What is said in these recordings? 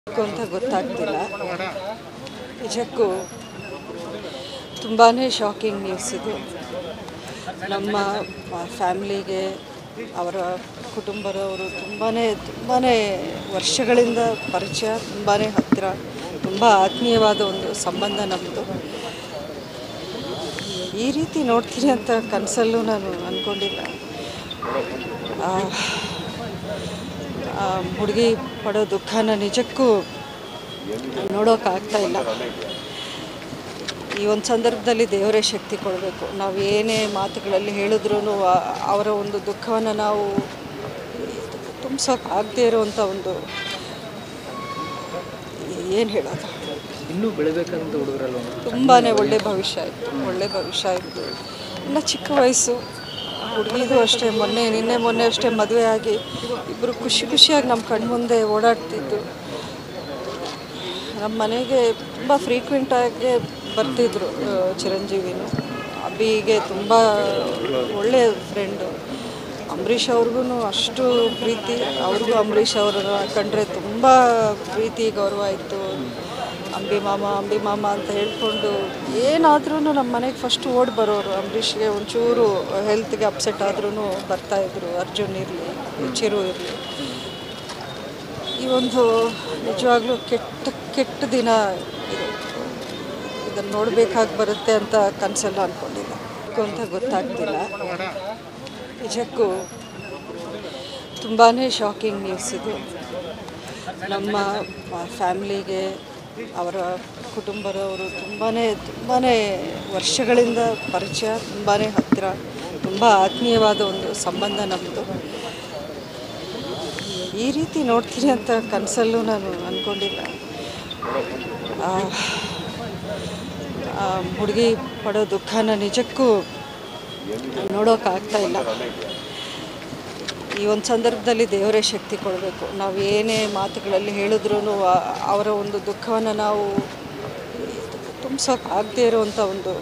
ಮಾಡಬೇಕು ಅಂತ ಗೊತ್ತಾಗ್ತಿಲ್ಲ ನಿಜಕ್ಕೂ ತುಂಬಾ ಶಾಕಿಂಗ್ ನ್ಯೂಸ್ ಇದು ನಮ್ಮ ಫ್ಯಾಮ್ಲಿಗೆ ಅವರ ಕುಟುಂಬದವರು ತುಂಬಾ ತುಂಬಾ ವರ್ಷಗಳಿಂದ ಪರಿಚಯ ತುಂಬಾ ಹತ್ತಿರ ತುಂಬ ಆತ್ಮೀಯವಾದ ಒಂದು ಸಂಬಂಧ ನಮ್ಮದು ಈ ರೀತಿ ನೋಡ್ತೀನಿ ಅಂತ ಕನಸಲ್ಲೂ ನಾನು ಅಂದ್ಕೊಂಡಿಲ್ಲ ಆ ಹುಡುಗಿ ಪಡೋ ದುಃಖನ ನಿಜಕ್ಕೂ ನೋಡೋಕ್ಕಾಗ್ತಾ ಇಲ್ಲ ಈ ಒಂದು ಸಂದರ್ಭದಲ್ಲಿ ದೇವರೇ ಶಕ್ತಿ ಕೊಡಬೇಕು ನಾವು ಏನೇ ಮಾತುಗಳಲ್ಲಿ ಹೇಳಿದ್ರೂ ಅವರ ಒಂದು ದುಃಖವನ್ನು ನಾವು ತುಂಬಿಸೋಕೆ ಆಗದೇ ಇರೋವಂಥ ಒಂದು ಏನು ಹೇಳೋದು ಇನ್ನೂ ಬೆಳಿಬೇಕಂತ ಹುಡುಗರಲ್ಲ ತುಂಬಾ ಒಳ್ಳೆ ಭವಿಷ್ಯ ಇತ್ತು ಒಳ್ಳೆ ಭವಿಷ್ಯ ಇತ್ತು ಇನ್ನು ಚಿಕ್ಕ ವಯಸ್ಸು ಹುಡುಗಿದು ಅಷ್ಟೇ ಮೊನ್ನೆ ನಿನ್ನೆ ಮೊನ್ನೆ ಅಷ್ಟೇ ಮದುವೆ ಆಗಿ ಇಬ್ಬರು ಖುಷಿ ಖುಷಿಯಾಗಿ ನಮ್ಮ ಕಣ್ಮುಂದೆ ಓಡಾಡ್ತಿದ್ದು ನಮ್ಮ ಮನೆಗೆ ತುಂಬ ಫ್ರೀಕ್ವೆಂಟಾಗಿ ಬರ್ತಿದ್ರು ಆ, ಚಿರಂಜೀವಿನು ಅಬಿಗೆ ತುಂಬ ಒಳ್ಳೆಯ ಫ್ರೆಂಡು ಅಂಬರೀಷ್ ಅವ್ರಿಗೂ ಅಷ್ಟು ಪ್ರೀತಿ ಅವ್ರಿಗೂ ಅಂಬರೀಷ್ ಅವ್ರನ್ನ ಕಂಡ್ರೆ ತುಂಬ ಪ್ರೀತಿ ಗೌರವ ಇತ್ತು ಅಂಬಿ ಮಾಮ ಅಂಬಿ ಮಾಮ ಅಂತ ಹೇಳ್ಕೊಂಡು ಏನಾದ್ರೂ ನಮ್ಮ ಮನೆಗೆ ಫಸ್ಟ್ ಓಡಿ ಬರೋರು ಅಂಬರೀಷ್ಗೆ ಒಂಚೂರು ಹೆಲ್ತ್ಗೆ ಅಪ್ಸೆಟ್ ಆದ್ರೂ ಬರ್ತಾಯಿದ್ರು ಅರ್ಜುನ್ ಇರಲಿ ಚಿರು ಇರಲಿ ಈ ಒಂದು ನಿಜವಾಗ್ಲೂ ಕೆಟ್ಟ ಕೆಟ್ಟ ದಿನ ಇದು ಇದನ್ನು ನೋಡಬೇಕಾಗಿ ಬರುತ್ತೆ ಅಂತ ಕನಸೆಲ್ಲ ಅಂದ್ಕೊಂಡಿಲ್ಲ ಅಂತ ಗೊತ್ತಾಗ್ತಿಲ್ಲ ನಿಜಕ್ಕೂ ತುಂಬಾ ಶಾಕಿಂಗ್ ನ್ಯೂಸ್ ಇದು ನಮ್ಮ ಫ್ಯಾಮ್ಲಿಗೆ ಅವರ ಕುಟುಂಬದವರು ತುಂಬಾ ತುಂಬಾ ವರ್ಷಗಳಿಂದ ಪರಿಚಯ ತುಂಬಾ ಹತ್ತಿರ ತುಂಬ ಆತ್ಮೀಯವಾದ ಒಂದು ಸಂಬಂಧ ನಮ್ಮದು ಈ ರೀತಿ ನೋಡ್ತೀನಿ ಅಂತ ಕನಸಲ್ಲೂ ನಾನು ಅಂದ್ಕೊಂಡಿಲ್ಲ ಆ, ಆ ಹುಡುಗಿ ಪಡೋ ದುಃಖನ ನಿಜಕ್ಕೂ ನೋಡೋಕ್ಕಾಗ್ತಾ ಇಲ್ಲ ಈ ಒಂದು ಸಂದರ್ಭದಲ್ಲಿ ದೇವರೇ ಶಕ್ತಿ ಕೊಡಬೇಕು ನಾವು ಏನೇ ಮಾತುಗಳಲ್ಲಿ ಹೇಳಿದ್ರೂ ಅವರ ಒಂದು ದುಃಖವನ್ನು ನಾವು ತುಂಬಿಸೋಕೆ ಆಗದೇ ಇರೋವಂಥ ಒಂದು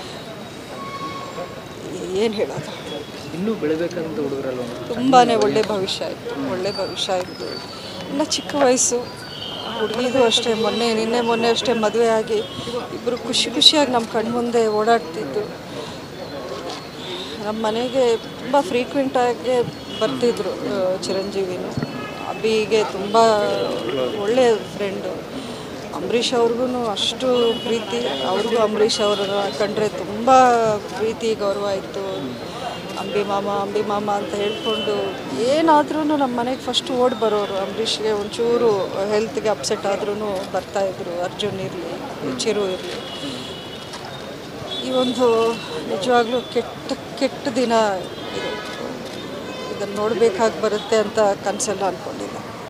ಏನು ಹೇಳೋದು ಇನ್ನೂ ಬೆಳಿಬೇಕಂತ ಹುಡುಗರಲ್ಲ ತುಂಬಾ ಒಳ್ಳೆ ಭವಿಷ್ಯ ಇತ್ತು ಒಳ್ಳೆ ಭವಿಷ್ಯ ಇತ್ತು ಇನ್ನು ಚಿಕ್ಕ ವಯಸ್ಸು ಹುಡುಗಿದು ಅಷ್ಟೇ ಮೊನ್ನೆ ನಿನ್ನೆ ಮೊನ್ನೆ ಅಷ್ಟೇ ಮದುವೆ ಆಗಿ ಇಬ್ಬರು ಖುಷಿ ಖುಷಿಯಾಗಿ ನಮ್ಮ ಕಣ್ಮುಂದೆ ಓಡಾಡ್ತಿದ್ದು ನಮ್ಮ ಮನೆಗೆ ತುಂಬ ಫ್ರೀಕ್ವೆಂಟಾಗಿ ಬರ್ತಿದ್ರು ಆ, ಚಿರಂಜೀವಿನು ಅಬಿಗೆ ತುಂಬ ಒಳ್ಳೆಯ ಫ್ರೆಂಡು ಅಂಬರೀಷ್ ಅವ್ರಿಗೂ ಅಷ್ಟು ಪ್ರೀತಿ ಅವ್ರಿಗೂ ಅಂಬರೀಷ್ ಅವ್ರನ್ನ ಕಂಡ್ರೆ ತುಂಬ ಪ್ರೀತಿ ಗೌರವ ಇತ್ತು ಅಂಬಿ ಮಾಮ ಅಂಬಿ ಮಾಮ ಅಂತ ಹೇಳ್ಕೊಂಡು ಏನಾದ್ರೂ ನಮ್ಮ ಮನೆಗೆ ಫಸ್ಟ್ ಓಡಿ ಬರೋರು ಅಂಬರೀಷ್ಗೆ ಒಂಚೂರು ಹೆಲ್ತ್ಗೆ ಅಪ್ಸೆಟ್ ಆದ್ರೂ ಬರ್ತಾಯಿದ್ರು ಅರ್ಜುನ್ ಇರಲಿ ಚಿರು ಇರಲಿ ಈ ಒಂದು ನಿಜವಾಗ್ಲೂ ಕೆಟ್ಟ ಕೆಟ್ಟ ದಿನ ಇದು ಇದನ್ನು ನೋಡಬೇಕಾಗಿ ಬರುತ್ತೆ ಅಂತ ಕನಸೆಲ್ಲ ಅಂದ್ಕೊಂಡಿಲ್ಲ